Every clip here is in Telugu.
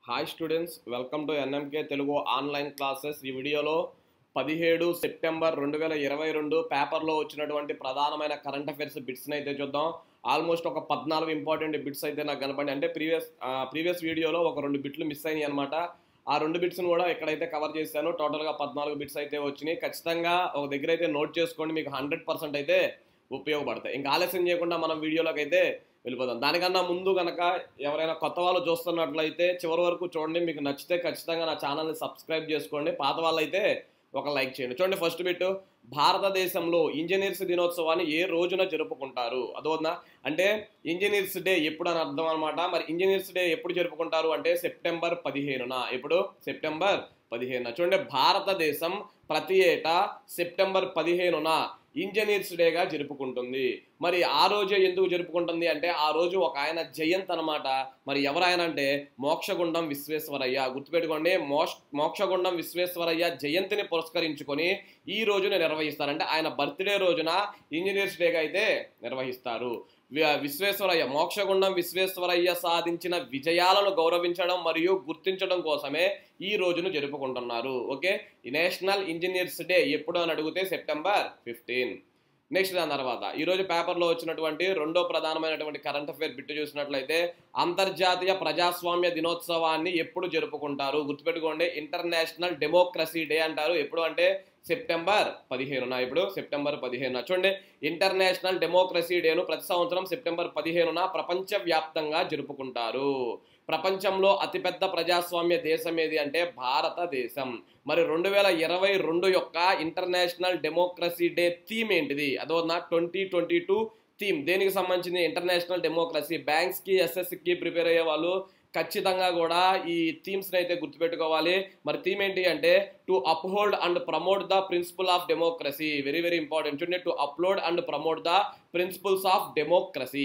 hi students welcome to NMK Telugu online classes ఈ వీడియోలో పదిహేడు సెప్టెంబర్ రెండు వేల ఇరవై రెండు పేపర్లో వచ్చినటువంటి ప్రధానమైన కరెంట్ అఫైర్స్ బిట్స్ని అయితే చూద్దాం ఆల్మోస్ట్ ఒక పద్నాలుగు ఇంపార్టెంట్ బిట్స్ అయితే నాకు కనపడి అంటే ప్రీవియస్ ప్రీవియస్ వీడియోలో ఒక రెండు బిట్లు మిస్ అయినాయి అనమాట ఆ రెండు బిట్స్ని కూడా ఎక్కడైతే కవర్ చేశాను టోటల్గా పద్నాలుగు బిట్స్ అయితే వచ్చినాయి ఖచ్చితంగా ఒక దగ్గర అయితే నోట్ చేసుకోండి మీకు హండ్రెడ్ పర్సెంట్ అయితే ఉపయోగపడతాయి ఇంకా ఆలస్యం చేయకుండా మనం వీడియోలోకి అయితే వెళ్ళిపోదాం దానికన్నా ముందు కనుక ఎవరైనా కొత్త వాళ్ళు చూస్తున్నట్లయితే చివరి వరకు చూడండి మీకు నచ్చితే ఖచ్చితంగా నా ఛానల్ని సబ్స్క్రైబ్ చేసుకోండి పాత వాళ్ళైతే ఒక లైక్ చేయండి చూడండి ఫస్ట్ బిట్ భారతదేశంలో ఇంజనీర్స్ దినోత్సవాన్ని ఏ రోజున జరుపుకుంటారు అదోనా అంటే ఇంజనీర్స్ డే ఎప్పుడు అని అర్థం అనమాట మరి ఇంజనీర్స్ డే ఎప్పుడు జరుపుకుంటారు అంటే సెప్టెంబర్ పదిహేనున ఎప్పుడు సెప్టెంబర్ పదిహేనున చూడండి భారతదేశం ప్రతి ఏటా సెప్టెంబర్ పదిహేనున ఇంజనీర్స్ డేగా జరుపుకుంటుంది మరి ఆ రోజే ఎందుకు జరుపుకుంటుంది అంటే ఆ రోజు ఒక ఆయన జయంత్ అనమాట మరి ఎవరాయన అంటే మోక్షగుండం విశ్వేశ్వరయ్య గుర్తుపెట్టుకోండి మోక్ష మోక్షగుండం విశ్వేశ్వరయ్య జయంతిని పురస్కరించుకొని ఈ రోజున నిర్వహిస్తారంటే ఆయన బర్త్డే రోజున ఇంజనీర్స్ డేగా అయితే నిర్వహిస్తారు వి- విశ్వేశ్వరయ్య మోక్షగుండం విశ్వేశ్వరయ్య సాధించిన విజయాలను గౌరవించడం మరియు గుర్తించడం కోసమే ఈ రోజును జరుపుకుంటున్నారు ఓకే ఈ నేషనల్ ఇంజనీర్స్ డే ఎప్పుడు అని అడిగితే సెప్టెంబర్ ఫిఫ్టీన్ నెక్స్ట్ దాని తర్వాత ఈరోజు పేపర్లో వచ్చినటువంటి రెండో ప్రధానమైనటువంటి కరెంట్ అఫైర్ బిట్టు చూసినట్లయితే అంతర్జాతీయ ప్రజాస్వామ్య దినోత్సవాన్ని ఎప్పుడు జరుపుకుంటారు గుర్తుపెట్టుకోండి ఇంటర్నేషనల్ డెమోక్రసీ డే అంటారు ఎప్పుడు అంటే సెప్టెంబర్ పదిహేనున ఇప్పుడు సెప్టెంబర్ పదిహేనున చూడండి ఇంటర్నేషనల్ డెమోక్రసీ డేను ప్రతి సంవత్సరం సెప్టెంబర్ పదిహేనున ప్రపంచవ్యాప్తంగా జరుపుకుంటారు ప్రపంచంలో అతిపెద్ద ప్రజాస్వామ్య దేశం ఏది అంటే భారతదేశం మరి రెండు వేల ఇరవై రెండు యొక్క ఇంటర్నేషనల్ డెమోక్రసీ డే థీమ్ ఏంటిది అదో నా ట్వంటీ ట్వంటీ టూ థీమ్ దేనికి సంబంధించింది ఇంటర్నేషనల్ డెమోక్రసీ బ్యాంక్స్కి ఎస్ఎస్కి ప్రిపేర్ అయ్యే వాళ్ళు ఖచ్చితంగా కూడా ఈ థీమ్స్ని అయితే గుర్తుపెట్టుకోవాలి మరి థీమ్ ఏంటి అంటే to uphold and promote the principle of democracy very very important చూడండి to upload and promote the principles of democracy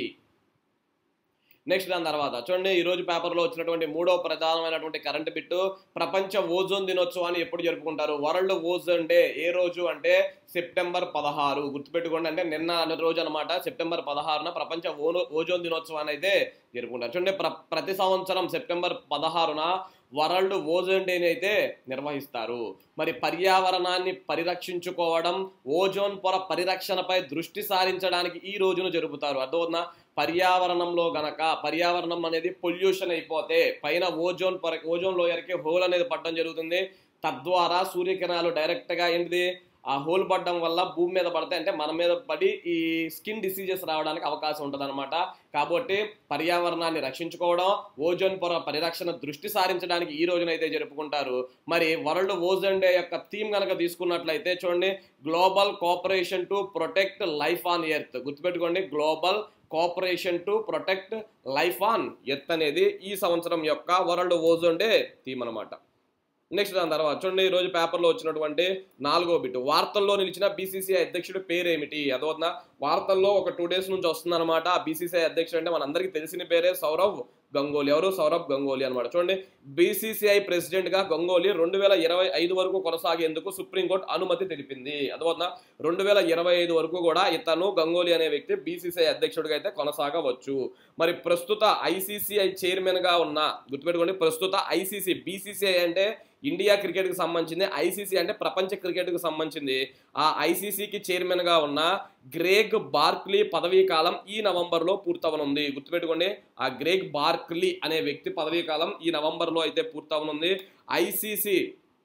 next దాని తర్వాత చూడండి ఈ రోజు పేపర్లో వచ్చినటువంటి మూడో ప్రధానమైనటువంటి కరెంట్ బిట్టు ప్రపంచ ఓజోన్ దినోత్సవాన్ని ఎప్పుడు జరుపుకుంటారు వరల్డ్ ఓజోన్ డే ఏ రోజు అంటే సెప్టెంబర్ పదహారు గుర్తుపెట్టుకోండి అంటే నిన్న అన్న రోజు అనమాట సెప్టెంబర్ పదహారున ప్రపంచ ఓనో ఓజోన్ దినోత్సవాన్ని అయితే జరుపుకుంటారు చూడండి ప్ర ప్రతి సంవత్సరం సెప్టెంబర్ పదహారున వరల్డ్ ఓజోన్ డేని అయితే నిర్వహిస్తారు మరి పర్యావరణాన్ని పరిరక్షించుకోవడం ఓజోన్ పొర పరిరక్షణపై దృష్టి సారించడానికి ఈ రోజును జరుపుతారు అర్థమవుతుందా పర్యావరణంలో గనక పర్యావరణం అనేది పొల్యూషన్ అయిపోతే పైన ఓజోన్ పొర ఓజోన్ లోయర్కి హోల్ అనేది పడడం జరుగుతుంది తద్వారా సూర్యకిరణాలు డైరెక్ట్గా ఏంటిది ఆ హోల్ పడడం వల్ల భూమి మీద పడతాయి అంటే మన మీద పడి ఈ స్కిన్ డిసీజెస్ రావడానికి అవకాశం ఉంటుంది కాబట్టి పర్యావరణాన్ని రక్షించుకోవడం ఓజోన్ పొర పరిరక్షణ దృష్టి సారించడానికి ఈ రోజునైతే జరుపుకుంటారు మరి వరల్డ్ ఓజోన్ డే యొక్క థీమ్ కనుక తీసుకున్నట్లయితే చూడండి global cooperation to protect life on earth గుర్తుపెట్టుకోండి global cooperation to protect life on earth అనేది ఈ సంవత్సరం యొక్క వరల్డ్ ఓజోన్ డే థీమ్ అనమాట నెక్స్ట్ దాని తర్వాత చూడండి ఈ రోజు పేపర్లో వచ్చినటువంటి నాలుగో బిట్ వార్తల్లో నిలిచిన బీసీసీఐ అధ్యక్షుడు పేరు ఏమిటి అదోనా వార్తల్లో ఒక టూ డేస్ నుంచి వస్తుందన్నమాట ఆ బీసీసీఐ అధ్యక్షుడు అంటే మనందరికీ తెలిసిన పేరే సౌరవ్ గంగోలీ ఎవరు సౌరవ్ గంగోలీ అనమాట చూడండి బీసీసీఐ ప్రెసిడెంట్ గా గంగోలీ రెండు వేల ఇరవై ఐదు వరకు కొనసాగేందుకు సుప్రీంకోర్టు అనుమతి తెలిపింది అదోనా రెండు వేల ఇరవై ఐదు వరకు కూడా ఇతను గంగోలీ అనే వ్యక్తి బీసీసీఐ అధ్యక్షుడిగా అయితే కొనసాగవచ్చు మరి ప్రస్తుత ఐసీసీఐ చైర్మన్ గా ఉన్న గుర్తుపెట్టుకోండి ప్రస్తుత ఐసీసీ బీసీసీఐ అంటే ఇండియా క్రికెట్ కి సంబంధించింది ఐసీసీ అంటే ప్రపంచ క్రికెట్ కి సంబంధించింది ఆ ఐసీసీకి చైర్మన్ గా ఉన్న గ్రేగ్ బార్క్లీ పదవీ కాలం ఈ నవంబర్ లో పూర్తవనుంది గుర్తుపెట్టుకోండి ఆ గ్రేగ్ బార్క్లీ అనే వ్యక్తి పదవీ కాలం ఈ నవంబర్ లో అయితే పూర్తవనుంది ఐసీసీ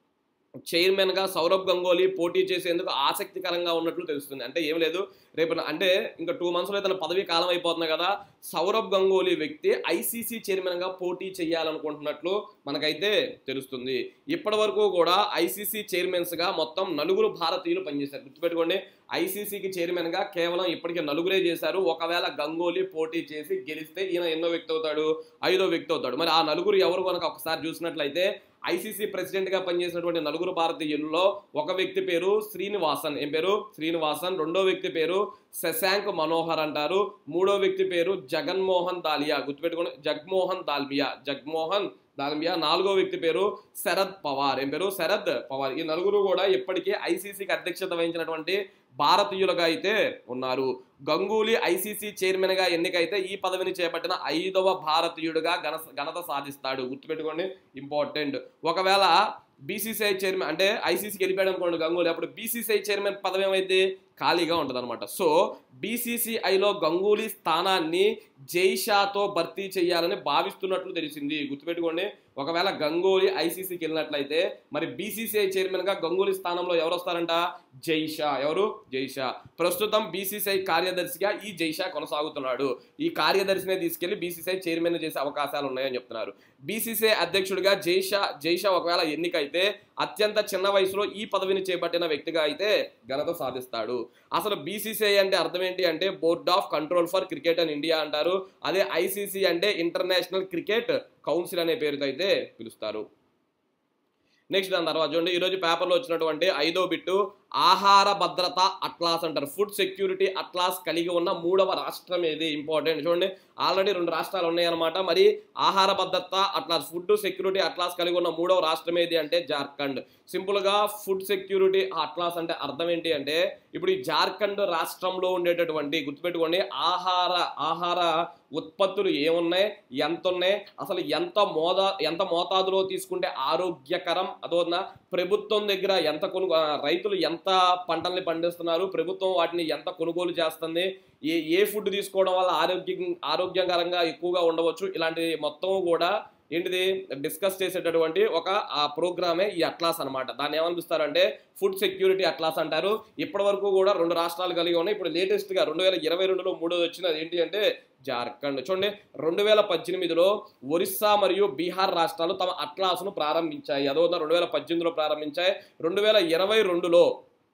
చైర్మన్ గా సౌరవ్ గంగోలీ పోటీ చేసేందుకు ఆసక్తికరంగా ఉన్నట్లు తెలుస్తుంది అంటే ఏం లేదు రేపు నా- అంటే ఇంకా టూ మంత్స్లో తన పదవీ కాలం అయిపోతుంది కదా సౌరవ్ గంగోలీ వ్యక్తి ఐసీసీ చైర్మన్ గా పోటీ చేయాలనుకుంటున్నట్లు మనకైతే తెలుస్తుంది ఇప్పటి వరకు కూడా ఐసీసీ చైర్మన్స్ గా మొత్తం నలుగురు భారతీయులు పనిచేశారు గుర్తుపెట్టుకోండి ఐసీసీకి చైర్మన్ గా కేవలం ఇప్పటికే నలుగురే చేశారు ఒకవేళ గంగోలీ పోటీ చేసి గెలిస్తే ఈయన ఎన్నో వ్యక్తి అవుతాడు ఐదో వ్యక్తి అవుతాడు మరి ఆ నలుగురు ఎవరు కనుక ఒకసారి చూసినట్లయితే ఐసీసీ ప్రెసిడెంట్ గా పనిచేసినటువంటి నలుగురు భారతీయుల్లో ఒక వ్యక్తి పేరు శ్రీనివాసన్ ఏం పేరు శ్రీనివాసన్ రెండో వ్యక్తి పేరు శశాంక్ మనోహర్ అంటారు మూడో వ్యక్తి పేరు జగన్మోహన్ దాలియా గుర్తుపెట్టుకోండి జగ్మోహన్ దాల్మియా జగ్మోహన్ దాని మీద నాలుగో వ్యక్తి పేరు శరద్ పవార్ ఏం పేరు శరద్ పవార్ ఈ నలుగురు కూడా ఇప్పటికే ఐసీసీకి అధ్యక్షత వహించినటువంటి భారతీయులుగా అయితే ఉన్నారు గంగూలీ ఐసీసీ చైర్మన్ గా ఎన్నికైతే ఈ పదవిని చేపట్టిన ఐదవ భారతీయుడిగా ఘన ఘనత సాధిస్తాడు గుర్తుపెట్టుకోండి ఇంపార్టెంట్ ఒకవేళ బీసీసీఐ చైర్మన్ అంటే ఐసీసీకి వెళ్ళిపోయాడు అనుకోండి గంగూలీ అప్పుడు బీసీసీఐ చైర్మన్ పదవి ఏమైతే ఖాళీగా ఉంటుంది అనమాట సో బీసీసీఐలో గంగూలీ స్థానాన్ని జైషాతో భర్తీ చేయాలని భావిస్తున్నట్లు తెలిసింది గుర్తుపెట్టుకోండి ఒకవేళ గంగూలీ ఐసీసీకి వెళ్ళినట్లయితే మరి బీసీసీఐ చైర్మన్ గా గంగూలీ స్థానంలో ఎవరు వస్తారంట జైషా ఎవరు జైషా ప్రస్తుతం బీసీసీఐ కార్యదర్శిగా ఈ జైషా కొనసాగుతున్నాడు ఈ కార్యదర్శిని తీసుకెళ్లి బీసీసీఐ చైర్మన్ చేసే అవకాశాలు ఉన్నాయని చెప్తున్నారు బీసీసీఐ అధ్యక్షుడిగా జైషా జైషా ఒకవేళ ఎన్నికైతే అత్యంత చిన్న వయసులో ఈ పదవిని చేపట్టిన వ్యక్తిగా అయితే ఘనత సాధిస్తాడు అసలు బీసీసీఐ అంటే అర్థం ఏంటి అంటే board of control for cricket and India అంటారు అదే ఐసీసీ అంటే ఇంటర్నేషనల్ క్రికెట్ కౌన్సిల్ అనే పేరుతో అయితే పిలుస్తారు నెక్స్ట్ దాని తర్వాత చూడండి ఈరోజు పేపర్లో వచ్చినటువంటి ఐదో బిట్టు ఆహార భద్రత అట్లాస్ అంటారు ఫుడ్ సెక్యూరిటీ అట్లాస్ కలిగి ఉన్న మూడవ రాష్ట్రం ఏది ఇంపార్టెంట్ చూడండి ఆల్రెడీ రెండు రాష్ట్రాలు ఉన్నాయన్నమాట మరి ఆహార భద్రత అట్లాస్ ఫుడ్ సెక్యూరిటీ అట్లాస్ కలిగి ఉన్న మూడవ రాష్ట్రం ఏది అంటే జార్ఖండ్ సింపుల్గా ఫుడ్ సెక్యూరిటీ అట్లాస్ అంటే అర్థం ఏంటి అంటే ఇప్పుడు ఈ జార్ఖండ్ రాష్ట్రంలో ఉండేటటువంటి గుర్తుపెట్టుకోండి ఆహార ఆహార ఉత్పత్తులు ఏమున్నాయి ఎంత ఉన్నాయి అసలు ఎంత మోదా ఎంత మోతాదులో తీసుకుంటే ఆరోగ్యకరం అదోనా ప్రభుత్వం దగ్గర ఎంత కొను ఆ, రైతులు ఎంత పంటల్ని పండిస్తున్నారు ప్రభుత్వం వాటిని ఎంత కొనుగోలు చేస్తుంది ఏ ఏ ఫుడ్ తీసుకోవడం వల్ల ఆరోగ్యం ఆరోగ్యకరంగా ఎక్కువగా ఉండవచ్చు ఇలాంటి మొత్తం కూడా ఏంటిది డిస్కస్ చేసేటటువంటి ఒక ఆ ప్రోగ్రామే ఈ అట్లాస్ అన్నమాట దాన్ని ఏమనిపిస్తారంటే ఫుడ్ సెక్యూరిటీ అట్లాస్ అంటారు ఇప్పటి వరకు కూడా రెండు రాష్ట్రాలు కలిగి ఉన్నాయి ఇప్పుడు లేటెస్ట్ గా రెండు వేల ఇరవై రెండులో మూడోది వచ్చినది ఏంటి అంటే జార్ఖండ్ చూడండి రెండు వేల పద్దెనిమిదిలో ఒరిస్సా మరియు బీహార్ రాష్ట్రాలు తమ అట్లాస్ను ప్రారంభించాయి అదో రెండు వేల పద్దెనిమిదిలో ప్రారంభించాయి రెండు వేల ఇరవై రెండులో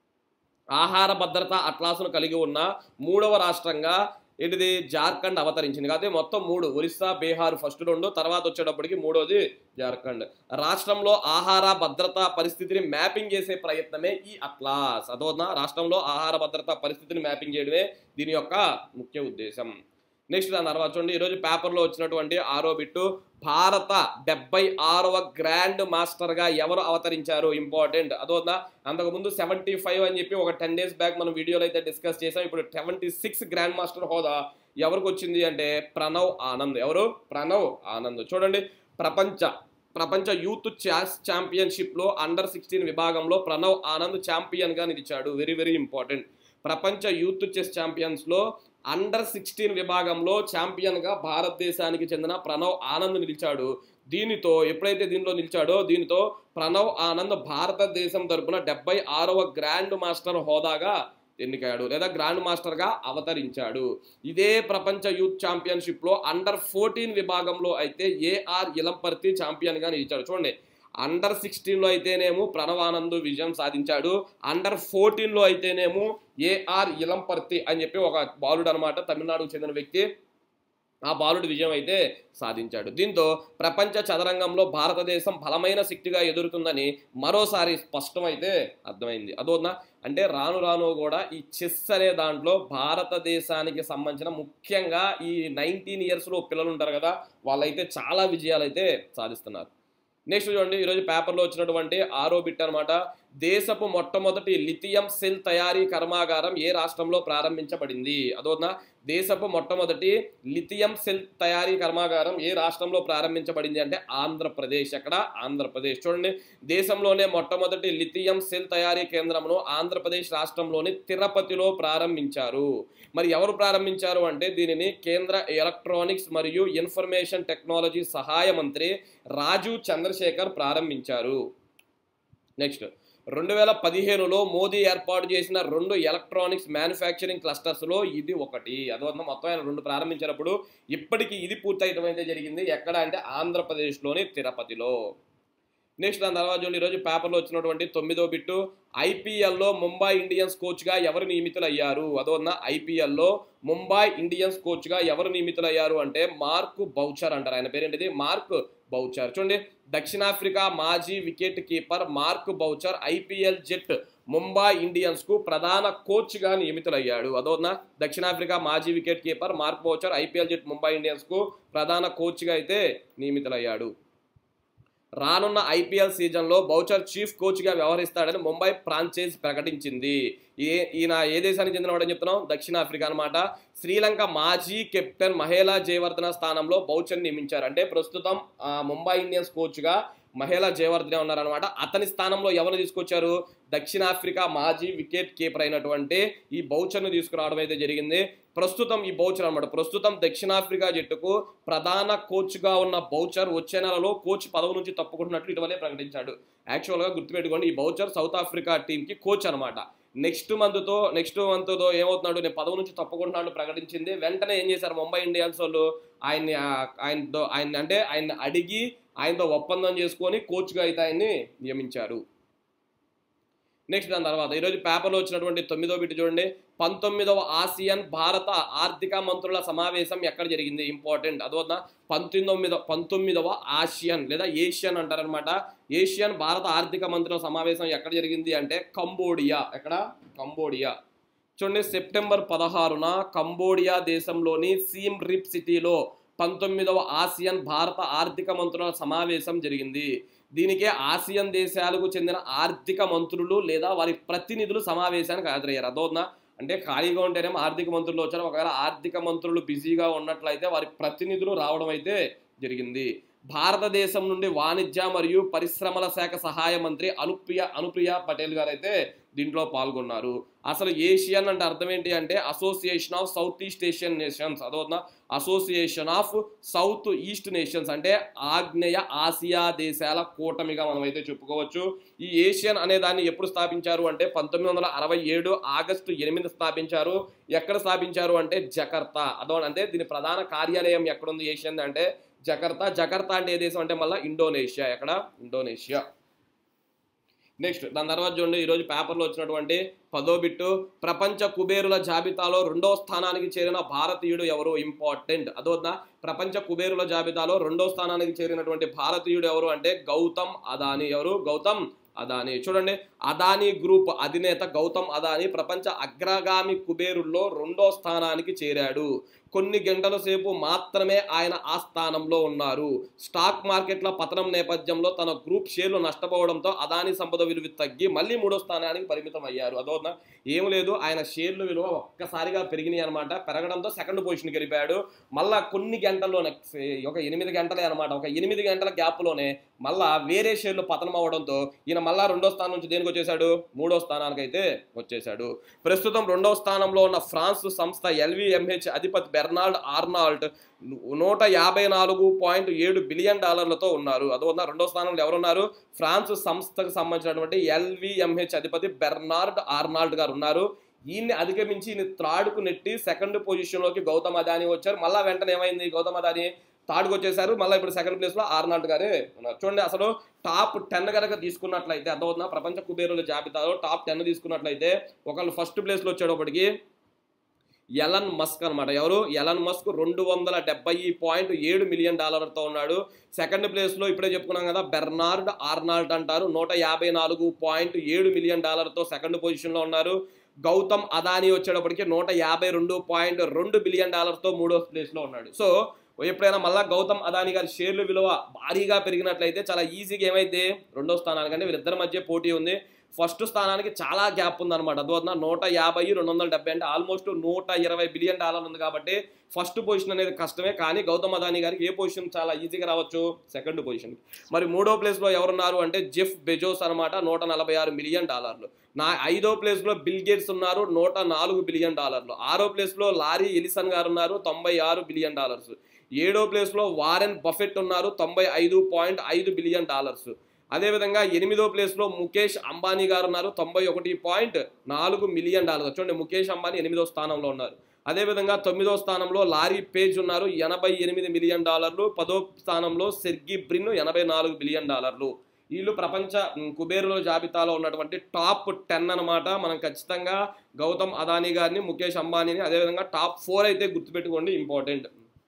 ఆహార భద్రత అట్లాసును కలిగి ఉన్న మూడవ రాష్ట్రంగా ఏంటిది జార్ఖండ్ అవతరించింది కాబట్టి మొత్తం మూడు ఒరిస్సా బీహార్ ఫస్ట్ రెండు తర్వాత వచ్చేటప్పటికి మూడోది జార్ఖండ్ రాష్ట్రంలో ఆహార భద్రత పరిస్థితిని మ్యాపింగ్ చేసే ప్రయత్నమే ఈ అట్లాస్ అదోనా రాష్ట్రంలో ఆహార భద్రత పరిస్థితిని మ్యాపింగ్ చేయడమే దీని యొక్క ముఖ్య ఉద్దేశం నెక్స్ట్ దాని తర్వాత చూడండి ఈరోజు పేపర్లో వచ్చినటువంటి ఆరో బిట్టు భారత డెబ్బై ఆరవ గ్రాండ్ మాస్టర్గా ఎవరు అవతరించారు ఇంపార్టెంట్ అదోదా అంతకుముందు సెవెంటీ ఫైవ్ అని చెప్పి ఒక టెన్ డేస్ బ్యాక్ మనం వీడియోలో అయితే డిస్కస్ చేసాం ఇప్పుడు సెవెంటీ సిక్స్ గ్రాండ్ మాస్టర్ హోదా ఎవరికి వచ్చింది అంటే ప్రణవ్ ఆనంద్ ఎవరు ప్రణవ్ ఆనంద్ చూడండి ప్రపంచ ప్రపంచ యూత్ చెస్ ఛాంపియన్షిప్లో అండర్ సిక్స్టీన్ విభాగంలో ప్రణవ్ ఆనంద్ ఛాంపియన్గా నిలిచాడు వెరీ వెరీ ఇంపార్టెంట్ ప్రపంచ యూత్ చెస్ ఛాంపియన్స్లో అండర్ సిక్స్టీన్ విభాగంలో ఛాంపియన్గా భారతదేశానికి చెందిన ప్రణవ్ ఆనంద్ నిలిచాడు దీనితో ఎప్పుడైతే దీనిలో నిలిచాడో దీనితో ప్రణవ్ ఆనంద్ భారతదేశం తరపున డెబ్బై ఆరవ గ్రాండ్ మాస్టర్ హోదాగా ఎన్నికయ్యాడు లేదా గ్రాండ్ మాస్టర్గా అవతరించాడు ఇదే ప్రపంచ యూత్ ఛాంపియన్షిప్లో అండర్ ఫోర్టీన్ విభాగంలో అయితే ఏఆర్ ఇలంపర్తి ఛాంపియన్గా నిలిచాడు చూడండి అండర్ సిక్స్టీన్లో అయితేనేమో ప్రణవానంద్ విజయం సాధించాడు అండర్ ఫోర్టీన్లో అయితేనేమో ఏఆర్ ఇలంపర్తి అని చెప్పి ఒక బాలుడు అనమాట తమిళనాడుకు చెందిన వ్యక్తి ఆ బాలుడు విజయం అయితే సాధించాడు దీంతో ప్రపంచ చదరంగంలో భారతదేశం బలమైన శక్తిగా ఎదురుతుందని మరోసారి స్పష్టమైతే అర్థమైంది అదోనా అంటే రాను రాను కూడా ఈ చెస్ అనే దాంట్లో భారతదేశానికి సంబంధించిన ముఖ్యంగా ఈ నైన్టీన్ ఇయర్స్లో పిల్లలు ఉంటారు కదా వాళ్ళైతే చాలా విజయాలు అయితే సాధిస్తున్నారు నెక్స్ట్ చూడండి ఈరోజు పేపర్లో వచ్చినటువంటి ఆరో బిట్ అనమాట దేశపు మొట్టమొదటి లిథియం సెల్ తయారీ కర్మాగారం ఏ రాష్ట్రంలో ప్రారంభించబడింది అదోనా దేశపు మొట్టమొదటి లిథియం సెల్ తయారీ కర్మాగారం ఏ రాష్ట్రంలో ప్రారంభించబడింది అంటే ఆంధ్రప్రదేశ్ ఎక్కడ ఆంధ్రప్రదేశ్ చూడండి దేశంలోనే మొట్టమొదటి లిథియం సెల్ తయారీ కేంద్రంను ఆంధ్రప్రదేశ్ రాష్ట్రంలోని తిరుపతిలో ప్రారంభించారు మరి ఎవరు ప్రారంభించారు అంటే దీనిని కేంద్ర ఎలక్ట్రానిక్స్ మరియు ఇన్ఫర్మేషన్ టెక్నాలజీ సహాయ మంత్రి రాజు చంద్రశేఖర్ ప్రారంభించారు నెక్స్ట్ రెండు వేల పదిహేనులో మోదీ ఏర్పాటు చేసిన రెండు ఎలక్ట్రానిక్స్ మ్యానుఫ్యాక్చరింగ్ క్లస్టర్స్లో ఇది ఒకటి అదొన్న మొత్తం ఆయన రెండు ప్రారంభించినప్పుడు ఇప్పటికి ఇది పూర్తయటం అయితే జరిగింది ఎక్కడ అంటే ఆంధ్రప్రదేశ్లోని తిరుపతిలో నెక్స్ట్ దాని తర్వాత చూడండి ఈరోజు పేపర్లో వచ్చినటువంటి తొమ్మిదో బిట్టు ఐపీఎల్లో ముంబై ఇండియన్స్ కోచ్గా ఎవరు నియమితులయ్యారు అదోన్న ఐపీఎల్లో ముంబై ఇండియన్స్ కోచ్గా ఎవరు నియమితులయ్యారు అంటే మార్క్ బౌచర్ అంటారు ఆయన పేరేంటిది మార్క్ బౌచర్ చూడండి దక్షిణాఫ్రికా మాజీ wicket keeper Mark Boucher IPL జెట్ ముంబై ఇండియన్స్ కు ప్రధాన కోచ్ గా నియమితులయ్యాడు అదోనా దక్షిణాఫ్రికా మాజీ wicket keeper Mark Boucher IPL జెట్ ముంబై ఇండియన్స్ కు ప్రధాన కోచ్ గా అయితే నియమితులయ్యాడు రానున్న ఐపీఎల్ సీజన్లో బౌచర్ చీఫ్ కోచ్గా వ్యవహరిస్తాడని ముంబై ఫ్రాంచైజ్ ప్రకటించింది ఏ ఈయన ఏ దేశానికి చెందినవాడని చెప్తున్నాం దక్షిణాఫ్రికా అనమాట శ్రీలంక మాజీ కెప్టెన్ మహేలా జయవర్ధన స్థానంలో బౌచర్ నియమించారు అంటే ప్రస్తుతం ఆ, ముంబై ఇండియన్స్ కోచ్గా మహేలా జయవర్ధనే ఉన్నారనమాట అతని స్థానంలో ఎవరు తీసుకొచ్చారు దక్షిణాఫ్రికా మాజీ వికెట్ కీపర్ అయినటువంటి ఈ బౌచర్ను తీసుకురావడం అయితే జరిగింది ప్రస్తుతం ఈ బౌచర్ అనమాట ప్రస్తుతం దక్షిణాఫ్రికా జట్టుకు ప్రధాన కోచ్గా ఉన్న బౌచర్ వచ్చే నెలలో కోచ్ పదవి నుంచి తప్పుకుంటున్నట్లు ఇటీవలే ప్రకటించాడు యాక్చువల్గా గుర్తుపెట్టుకోండి ఈ బౌచర్ సౌత్ ఆఫ్రికా టీంకి కోచ్ అనమాట నెక్స్ట్ మంత్తో నెక్స్ట్ మంత్తో ఏమవుతున్నాడు నేను పదవి నుంచి తప్పుకుంటున్నాడు ప్రకటించింది వెంటనే ఏం చేశారు ముంబై ఇండియన్స్ వాళ్ళు ఆయన్ని ఆ, ఆయనతో ఆయన అంటే ఆయన అడిగి ఆయనతో ఒప్పందం చేసుకొని కోచ్గా అయితే ఆయన్ని నియమించారు నెక్స్ట్ దాని తర్వాత ఈరోజు పేపర్లో వచ్చినటువంటి తొమ్మిదో బిట్ చూడండి పంతొమ్మిదవ ఆసియన్ భారత ఆర్థిక మంత్రుల సమావేశం ఎక్కడ జరిగింది ఇంపార్టెంట్ అదొద్దా పంతొమ్మిదవ పంతొమ్మిదవ ఆసియన్ లేదా ఏషియన్ అంటారనమాట ఏషియన్ భారత ఆర్థిక మంత్రుల సమావేశం ఎక్కడ జరిగింది అంటే కంబోడియా ఎక్కడ కంబోడియా చూడండి సెప్టెంబర్ పదహారున కంబోడియా దేశంలోని సీమ్ రిప్ సిటీలో పంతొమ్మిదవ ఆసియన్ భారత ఆర్థిక మంత్రుల సమావేశం జరిగింది దీనికే ఆసియన్ దేశాలకు చెందిన ఆర్థిక మంత్రులు లేదా వారి ప్రతినిధులు సమావేశానికి హాజరయ్యారు అదోనా అంటే ఖాళీగా ఉంటేనేమో ఆర్థిక మంత్రులు వచ్చారు ఒకవేళ ఆర్థిక మంత్రులు బిజీగా ఉన్నట్లయితే వారి ప్రతినిధులు రావడం అయితే జరిగింది భారతదేశం నుండి వాణిజ్య మరియు పరిశ్రమల శాఖ సహాయ మంత్రి అనుప్రియ అనుప్రియ పటేల్ గారు అయితే దీంట్లో పాల్గొన్నారు అసలు ఏషియన్ అంటే అర్థం ఏంటి అంటే association of South East Asian nations అదవుతుందా association of South East nations అంటే ఆగ్నేయ ఆసియా దేశాల కూటమిగా మనం అయితే చెప్పుకోవచ్చు ఈ ఏషియన్ అనే దాన్ని ఎప్పుడు స్థాపించారు అంటే పంతొమ్మిది వందల అరవై ఏడు ఆగస్టు ఎనిమిది స్థాపించారు ఎక్కడ స్థాపించారు అంటే జకర్తా అదో అంటే దీని ప్రధాన కార్యాలయం ఎక్కడుంది ఏషియన్ అంటే జకర్తా జకర్తా అంటే ఏ దేశం అంటే మళ్ళీ ఇండోనేషియా ఎక్కడ ఇండోనేషియా నెక్స్ట్ దాని తర్వాత చూడండి ఈరోజు పేపర్లో వచ్చినటువంటి పదో బిట్టు ప్రపంచ కుబేరుల జాబితాలో రెండో స్థానానికి చేరిన భారతీయుడు ఎవరు ఇంపార్టెంట్ అదోద్దా ప్రపంచ కుబేరుల జాబితాలో రెండో స్థానానికి చేరినటువంటి భారతీయుడు ఎవరు అంటే గౌతమ్ అదాని ఎవరు గౌతమ్ అదాని చూడండి అదాని గ్రూప్ అధినేత గౌతమ్ అదాని ప్రపంచ అగ్రగామి కుబేరుల్లో రెండో స్థానానికి చేరాడు కొన్ని గంటల సేపు మాత్రమే ఆయన ఆ స్థానంలో ఉన్నారు స్టాక్ మార్కెట్ల పతనం నేపథ్యంలో తన గ్రూప్ షేర్లు నష్టపోవడంతో అదాని సంపద విలువ తగ్గి మళ్ళీ మూడో స్థానానికి పరిమితం అయ్యారు అదోనా ఏం లేదు ఆయన షేర్ల విలువ ఒక్కసారిగా పెరిగినాయి అనమాట పెరగడంతో సెకండ్ పొజిషన్కి వెళ్ళిపోయాడు మళ్ళా కొన్ని గంటల్లోనే ఒక ఎనిమిది గంటలే అనమాట ఒక ఎనిమిది గంటల గ్యాప్లోనే మళ్ళా వేరే షేర్లు పతనం అవ్వడంతో ఈయన మళ్ళా రెండో స్థానం నుంచి దేనికి వచ్చేసాడు మూడో స్థానానికి అయితే వచ్చేసాడు ప్రస్తుతం రెండో స్థానంలో ఉన్న ఫ్రాన్స్ సంస్థ ఎల్విఎంహెచ్ అధిపతి బెర్నాల్డ్ ఆర్నాల్డ్ నూట యాభై నాలుగు పాయింట్ ఏడు బిలియన్ డాలర్లతో ఉన్నారు అదోనా రెండో స్థానంలో ఎవరున్నారు ఫ్రాన్స్ సంస్థకు సంబంధించినటువంటి ఎల్విఎంహెచ్ అధిపతి బెర్నార్డ్ ఆర్నాల్డ్ గారు ఉన్నారు ఈయన్ని అధిగమించి ఈయన త్రాడుకు నెట్టి సెకండ్ పొజిషన్లోకి గౌతమ్ అదాని వచ్చారు మళ్ళా వెంటనే ఏమైంది గౌతమ్ అదాని థర్డ్కి వచ్చేసారు మళ్ళీ ఇప్పుడు సెకండ్ ప్లేస్లో ఆర్నాల్డ్ గారే ఉన్నారు చూడండి అసలు టాప్ టెన్ కనుక తీసుకున్నట్లయితే అర్థమవుతుందా ప్రపంచ కుబేరుల జాబితాలో టాప్ టెన్ తీసుకున్నట్లయితే ఒకళ్ళు ఫస్ట్ ప్లేస్లో వచ్చేటప్పటికి ఎలన్ మస్క్ అనమాట ఎవరు ఎలన్ మస్క్ రెండు వందల డెబ్బై పాయింట్ ఏడు మిలియన్ డాలర్తో ఉన్నాడు సెకండ్ ప్లేస్లో ఇప్పుడే చెప్పుకున్నాం కదా బెర్నార్డ్ ఆర్నాల్డ్ అంటారు నూట యాభై నాలుగు పాయింట్ ఏడు మిలియన్ డాలర్తో సెకండ్ పొజిషన్లో ఉన్నారు గౌతమ్ అదానీ వచ్చేటప్పటికి నూట యాభై రెండు పాయింట్ రెండు బిలియన్ డాలర్తో మూడో ప్లేస్లో ఉన్నాడు సో ఎప్పుడైనా మళ్ళా గౌతమ్ అదానీ గారి షేర్ల విలువ భారీగా పెరిగినట్లయితే చాలా ఈజీగా ఏమైతే రెండో స్థానానికంటే వీరిద్దరి మధ్య పోటీ ఉంది ఫస్ట్ స్థానానికి చాలా గ్యాప్ ఉందన్నమాట అందువల్ల నూట యాభై రెండు వందల డెబ్బై అంటే ఆల్మోస్ట్ నూట ఇరవై బిలియన్ డాలర్ ఉంది కాబట్టి ఫస్ట్ పొజిషన్ అనేది కష్టమే కానీ గౌతమ్ అదానీ గారికి ఏ పొజిషన్ చాలా ఈజీగా రావచ్చు సెకండ్ పొజిషన్ మరి మూడో ప్లేస్లో ఎవరున్నారు అంటే జెఫ్ బెజోస్ అనమాట నూట నలభై ఆరు మిలియన్ డాలర్లు నా ఐదో ప్లేస్లో బిల్ గేట్స్ ఉన్నారు నూట నాలుగు బిలియన్ డాలర్లు ఆరో ప్లేస్లో లారీ ఎలిసన్ గారు ఉన్నారు తొంభై ఆరు బిలియన్ డాలర్స్ ఏడో ప్లేస్లో వారెన్ బఫెట్ ఉన్నారు తొంభై ఐదు పాయింట్ ఐదు బిలియన్ డాలర్స్ అదేవిధంగా ఎనిమిదో ప్లేస్లో ముఖేష్ అంబానీ గారు ఉన్నారు తొంభై ఒకటి పాయింట్ నాలుగు మిలియన్ డాలర్స్ చూడండి ముఖేష్ అంబానీ ఎనిమిదో స్థానంలో ఉన్నారు అదేవిధంగా తొమ్మిదో స్థానంలో లారీ పేజ్ ఉన్నారు ఎనభై ఎనిమిది మిలియన్ డాలర్లు పదో స్థానంలో సెర్గి బ్రిన్ ఎనభై నాలుగు బిలియన్ డాలర్లు వీళ్ళు ప్రపంచ ఉమ్, కుబేరుల జాబితాలో ఉన్నటువంటి టాప్ టెన్ అన్నమాట మనం ఖచ్చితంగా గౌతమ్ అదానీ గారిని ముఖేష్ అంబానీని అదేవిధంగా టాప్ ఫోర్ అయితే గుర్తుపెట్టుకోండి ఇంపార్టెంట్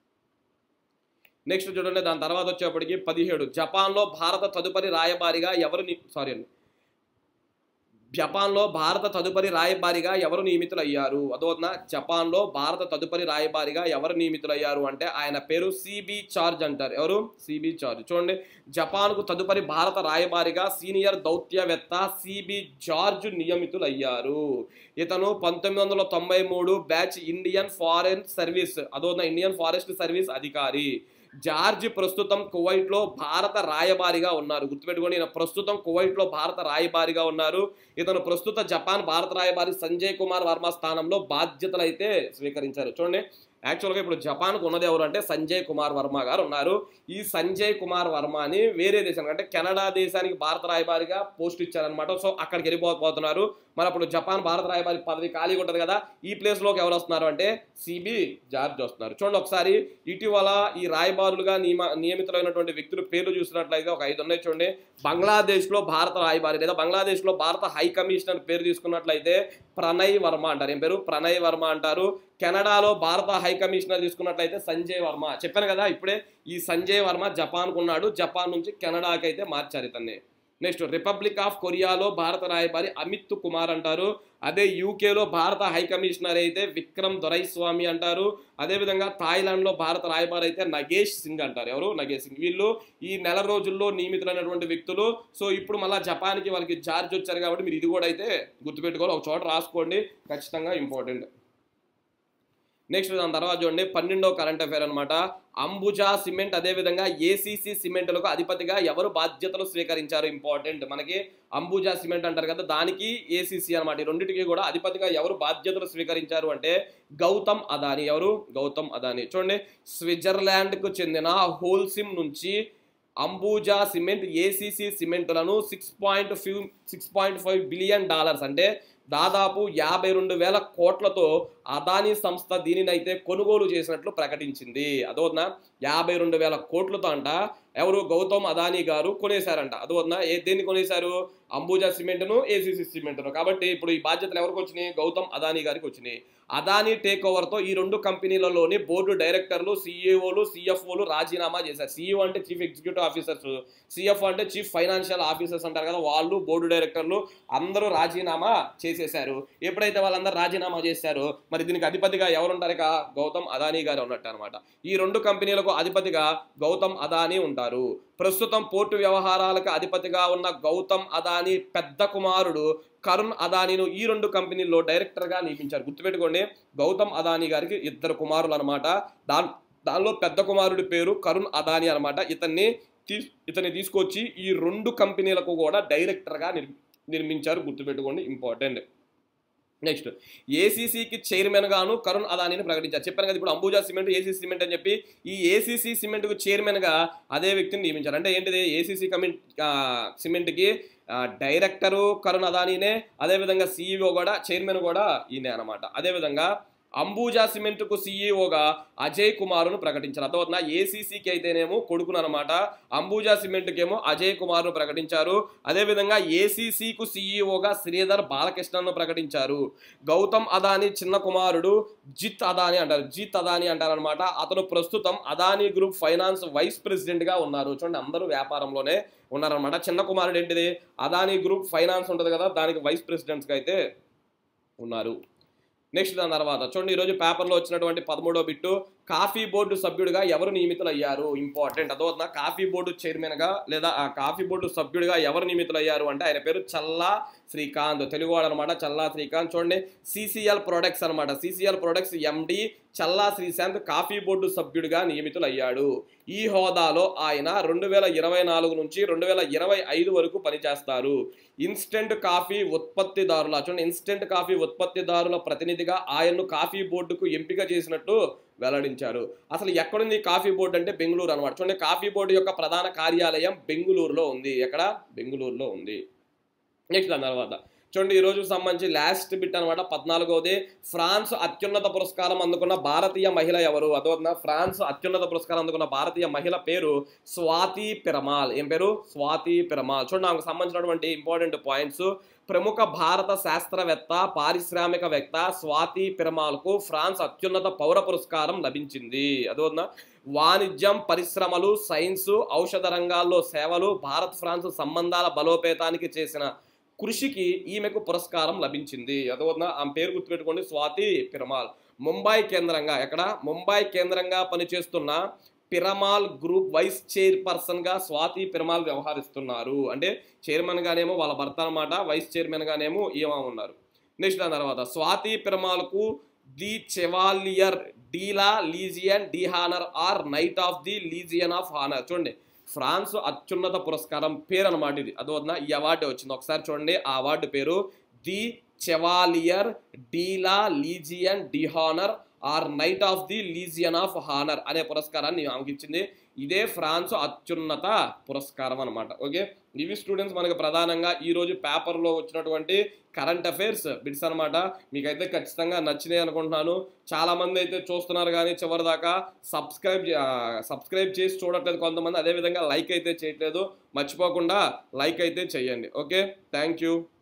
నెక్స్ట్ చూడండి దాని తర్వాత వచ్చేప్పటికి పదిహేడు జపాన్లో భారత తదుపరి రాయబారిగా ఎవరు సారీ అండి జపాన్లో భారత తదుపరి రాయబారిగా ఎవరు నియమితులయ్యారు అదోన జపాన్లో భారత తదుపరి రాయబారిగా ఎవరు నియమితులయ్యారు అంటే ఆయన పేరు సిబి చార్జ్ అంటారు ఎవరు సిబి చార్జ్ చూడండి జపాన్కు తదుపరి భారత రాయబారిగా సీనియర్ దౌత్యవేత్త సిబి జార్జ్ నియమితులయ్యారు ఇతను పంతొమ్మిది వందల తొంభై మూడు బ్యాచ్ ఇండియన్ ఫారెన్ సర్వీస్ అదోన ఇండియన్ ఫారెస్ట్ సర్వీస్ అధికారి జార్జ్ ప్రస్తుతం కువైట్లో భారత రాయబారిగా ఉన్నారు గుర్తుపెట్టుకోండి ఈయన ప్రస్తుతం కువైట్లో భారత రాయబారిగా ఉన్నారు ఇతను ప్రస్తుత జపాన్ భారత రాయబారి సంజయ్ కుమార్ వర్మ స్థానంలో బాధ్యతలు అయితే స్వీకరించారు చూడండి యాక్చువల్గా ఇప్పుడు జపాన్కు ఉన్నది ఎవరు అంటే సంజయ్ కుమార్ వర్మ గారు ఉన్నారు ఈ సంజయ్ కుమార్ వర్మని వేరే దేశానికి అంటే కెనడా దేశానికి భారత రాయబారిగా పోస్ట్ ఇచ్చారనమాట సో అక్కడికి వెళ్ళిపోతున్నారు మరి అప్పుడు జపాన్ భారత రాయబారి పదవి ఖాళీగా ఉంటుంది కదా ఈ ప్లేస్లోకి ఎవరు వస్తున్నారు అంటే సిబి జార్జ్ వస్తున్నారు చూడండి ఒకసారి ఇటీవల ఈ రాయబారులుగా నియమ నియమితులైనటువంటి వ్యక్తుల పేర్లు చూసినట్లయితే ఒక ఐదు ఉన్నాయి చూడండి బంగ్లాదేశ్లో భారత రాయబారి లేదా బంగ్లాదేశ్లో భారత హై కమిషనర్ పేరు తీసుకున్నట్లయితే ప్రణయ్ వర్మ అంటారు ఏం పేరు ప్రణయ్ వర్మ అంటారు కెనడాలో భారత హై కమిషనర్ తీసుకున్నట్లయితే సంజయ్ వర్మ చెప్పాను కదా ఇప్పుడే ఈ సంజయ్ వర్మ జపాన్కు ఉన్నాడు జపాన్ నుంచి కెనడాకి అయితే మార్చారు ఇతన్ని నెక్స్ట్ రిపబ్లిక్ ఆఫ్ కొరియాలో భారత రాయబారి అమిత్ కుమార్ అంటారు అదే యూకేలో భారత హై కమిషనర్ అయితే విక్రమ్ దొరైస్వామి అంటారు అదేవిధంగా థాయిలాండ్లో భారత రాయబారి అయితే నగేష్ సింగ్ అంటారు ఎవరు నగేష్ సింగ్ వీళ్ళు ఈ నెల రోజుల్లో నియమితులైనటువంటి వ్యక్తులు సో ఇప్పుడు మళ్ళీ జపాన్కి వాళ్ళకి ఛార్జ్ వచ్చారు కాబట్టి మీరు ఇది కూడా అయితే గుర్తుపెట్టుకోవాలి ఒక చోట రాసుకోండి ఖచ్చితంగా ఇంపార్టెంట్ నెక్స్ట్ దాని తర్వాత చూడండి పన్నెండో కరెంట్ అఫైర్ అనమాట అంబుజా సిమెంట్ అదేవిధంగా ఏసీసీ సిమెంట్లకు అధిపతిగా ఎవరు బాధ్యతలు స్వీకరించారు ఇంపార్టెంట్ మనకి అంబుజా సిమెంట్ అంటారు కదా దానికి ఏసీసీ అనమాట ఈ రెండింటికి కూడా అధిపతిగా ఎవరు బాధ్యతలు స్వీకరించారు అంటే గౌతమ్ అదాని ఎవరు గౌతమ్ అదాని చూడండి స్విట్జర్లాండ్కు చెందిన హోల్సిమ్ నుంచి అంబూజా సిమెంట్ ఏసీసీ సిమెంట్లను six point five six point five billion dollars అంటే దాదాపు యాభై రెండు వేల కోట్లతో అదానీ సంస్థ దీనినైతే కొనుగోలు చేసినట్లు ప్రకటించింది అదోనా యాభై రెండు వేల కోట్లతో అంట ఎవరు గౌతమ్ అదానీ గారు కొనేశారంట అదోనా ఏ దేన్ని కొనేశారు అంబూజా సిమెంట్ను ఏసీసీ సిమెంట్ను కాబట్టి ఇప్పుడు ఈ బాధ్యతలు ఎవరికి వచ్చినాయి గౌతమ్ అదానీ గారికి వచ్చినాయి అదానీ టేక్ ఓవర్తో ఈ రెండు కంపెనీలలోని బోర్డు డైరెక్టర్లు సీఈఓలు సిఎఫ్ఓలు రాజీనామా చేశారు సీఈఓ అంటే చీఫ్ ఎగ్జిక్యూటివ్ ఆఫీసర్స్ సిఎఫ్ అంటే చీఫ్ ఫైనాన్షియల్ ఆఫీసర్స్ అంటారు కదా వాళ్ళు బోర్డు డైరెక్టర్లు అందరూ రాజీనామా చేసేశారు ఎప్పుడైతే వాళ్ళందరూ రాజీనామా చేశారో మరి దీనికి అధిపతిగా ఎవరు ఉంటారు ఇక గౌతమ్ అదానీ గారు ఉన్నట్టు అనమాట ఈ రెండు కంపెనీలకు అధిపతిగా గౌతమ్ అదానీ ఉంటారు ప్రస్తుతం పోర్టు వ్యవహారాలకు అధిపతిగా ఉన్న గౌతమ్ అదానీ పెద్ద కుమారుడు కరుణ్ అదానీను ఈ రెండు కంపెనీల్లో డైరెక్టర్గా నియమించారు గుర్తుపెట్టుకోండి గౌతమ్ అదానీ గారికి ఇద్దరు కుమారులు అనమాట దాని దానిలో పెద్ద కుమారుడి పేరు కరుణ్ అదానీ అనమాట ఇతన్ని తీ ఇతన్ని తీసుకొచ్చి ఈ రెండు కంపెనీలకు కూడా డైరెక్టర్గా నిర్ నిర్మించారు గుర్తుపెట్టుకోండి ఇంపార్టెంట్ నెక్స్ట్ ఏసీసీకి చైర్మన్ గాను కరుణ్ అదానీని ప్రకటించారు చెప్పాను కదా ఇప్పుడు అంబుజా సిమెంట్ ఏసీసీ సిమెంట్ అని చెప్పి ఈ ఏసీసీ సిమెంట్కు చైర్మన్గా అదే వ్యక్తిని నియమించారు అంటే ఏంటిది ఏసీసీ కమిన్ సిమెంట్కి డైరెక్టరు కరుణ్ అదానీనే అదేవిధంగా సీఈఓ కూడా చైర్మన్ కూడా ఈయనే అనమాట అదేవిధంగా అంబూజా సిమెంట్కు సీఈఓగా అజయ్ కుమార్ను ప్రకటించారు అర్థమవుతుందా ఏసీసీకి అయితేనేమో కొడుకును అనమాట అంబూజా సిమెంట్కి ఏమో అజయ్ కుమార్ను ప్రకటించారు అదేవిధంగా ఏసీసీకు సీఈఓగా శ్రీధర్ బాలకృష్ణను ప్రకటించారు గౌతమ్ అదానీ చిన్న కుమారుడు జిత్ అదానీ అంటారు జిత్ అదానీ అంటారనమాట అతను ప్రస్తుతం అదానీ గ్రూప్ ఫైనాన్స్ వైస్ ప్రెసిడెంట్గా ఉన్నారు చూడండి అందరూ వ్యాపారంలోనే ఉన్నారనమాట చిన్న కుమారుడు ఏంటిది అదానీ గ్రూప్ ఫైనాన్స్ ఉంటుంది కదా దానికి వైస్ ప్రెసిడెంట్స్గా అయితే ఉన్నారు నెక్స్ట్ దాని తర్వాత చూడండి ఈరోజు పేపర్లో వచ్చినటువంటి పదమూడో బిట్టు కాఫీ బోర్డు సభ్యుడిగా ఎవరు నియమితులయ్యారు ఇంపార్టెంట్ అదవుతున్నా కాఫీ బోర్డు చైర్మన్గా లేదా ఆ కాఫీ బోర్డు సభ్యుడిగా ఎవరు నియమితులయ్యారు అంటే ఆయన పేరు చల్లా శ్రీకాంత్ తెలుగువాడు అనమాట చల్లా శ్రీకాంత్ చూడండి సిసిఎల్ ప్రొడక్ట్స్ అనమాట CCL products MD Challa Srishant coffee board సభ్యుడిగా నియమితులయ్యాడు ఈ హోదాలో ఆయన రెండు వేల ఇరవై నాలుగు నుంచి రెండు వేల ఇరవై ఐదు వరకు పనిచేస్తారు ఇన్స్టెంట్ కాఫీ ఉత్పత్తిదారుల చూడండి ఇన్స్టెంట్ కాఫీ ఉత్పత్తిదారుల ప్రతినిధిగా ఆయన్ను కాఫీ బోర్డుకు ఎంపిక చేసినట్టు వెల్లడించారు అసలు ఎక్కడుంది ఈ కాఫీ బోర్డు అంటే బెంగళూరు అనమాట చూడండి కాఫీ బోర్డు యొక్క ప్రధాన కార్యాలయం బెంగళూరులో ఉంది ఎక్కడ బెంగళూరులో ఉంది నెక్స్ట్ దాని తర్వాత చూడండి ఈ రోజుకు సంబంధించి లాస్ట్ బిట్ అనమాట పద్నాలుగవది ఫ్రాన్స్ అత్యున్నత పురస్కారం అందుకున్న భారతీయ మహిళ ఎవరు అదోన ఫ్రాన్స్ అత్యున్నత పురస్కారం అందుకున్న భారతీయ మహిళ పేరు స్వాతి పిరమాల్ ఏం పేరు స్వాతి పిరమాల్ చూడండి ఆమెకు సంబంధించినటువంటి ఇంపార్టెంట్ పాయింట్స్ ప్రముఖ భారత శాస్త్రవేత్త పారిశ్రామికవేత్త స్వాతి పిరమాల్కు ఫ్రాన్స్ అత్యున్నత పౌర పురస్కారం లభించింది అదోన వాణిజ్యం పరిశ్రమలు సైన్స్ ఔషధ రంగాల్లో సేవలు భారత్ ఫ్రాన్స్ సంబంధాల బలోపేతానికి చేసిన కృషికి ఈమెకు పురస్కారం లభించింది అదవుతుందా ఆమె పేరు గుర్తుపెట్టుకోండి స్వాతి పిరమాల్ ముంబై కేంద్రంగా ఎక్కడ ముంబై కేంద్రంగా పనిచేస్తున్న పిరమాల్ గ్రూప్ వైస్ చైర్పర్సన్ గా స్వాతి పిరమాల్ వ్యవహరిస్తున్నారు అంటే చైర్మన్ గానేమో వాళ్ళ భర్త అనమాట వైస్ చైర్మన్ గానేమో ఈమె ఉన్నారు నెక్స్ట్ దాని తర్వాత స్వాతి పిరమాల్కు the Chevalier de la Legion de honour or knight of the Legion of honour చూడండి ఫ్రాన్స్ అత్యున్నత పురస్కారం పేరు అనమాట ఇది అదోనా ఈ అవార్డు వచ్చింది ఒకసారి చూడండి ఆ అవార్డు పేరు the Chevalier de la Legion de honour or knight of the Legion of honour అనే పురస్కారాన్ని ఆమెకి ఇచ్చింది ఇదే ఫ్రాన్స్ అత్యున్నత పురస్కారం అనమాట ఓకే ఇవి స్టూడెంట్స్ మనకి ప్రధానంగా ఈ రోజు పేపర్లో వచ్చినటువంటి కరెంట్ అఫైర్స్ బిట్స్ అనమాట మీకైతే ఖచ్చితంగా నచ్చినాయి అనుకుంటున్నాను చాలా మంది అయితే చూస్తున్నారు కానీ చివరి దాకా సబ్స్క్రైబ్ సబ్స్క్రైబ్ చేసి చూడట్లేదు కొంతమంది అదేవిధంగా లైక్ అయితే చేయట్లేదు మర్చిపోకుండా లైక్ అయితే చేయండి ఓకే థ్యాంక్ యూ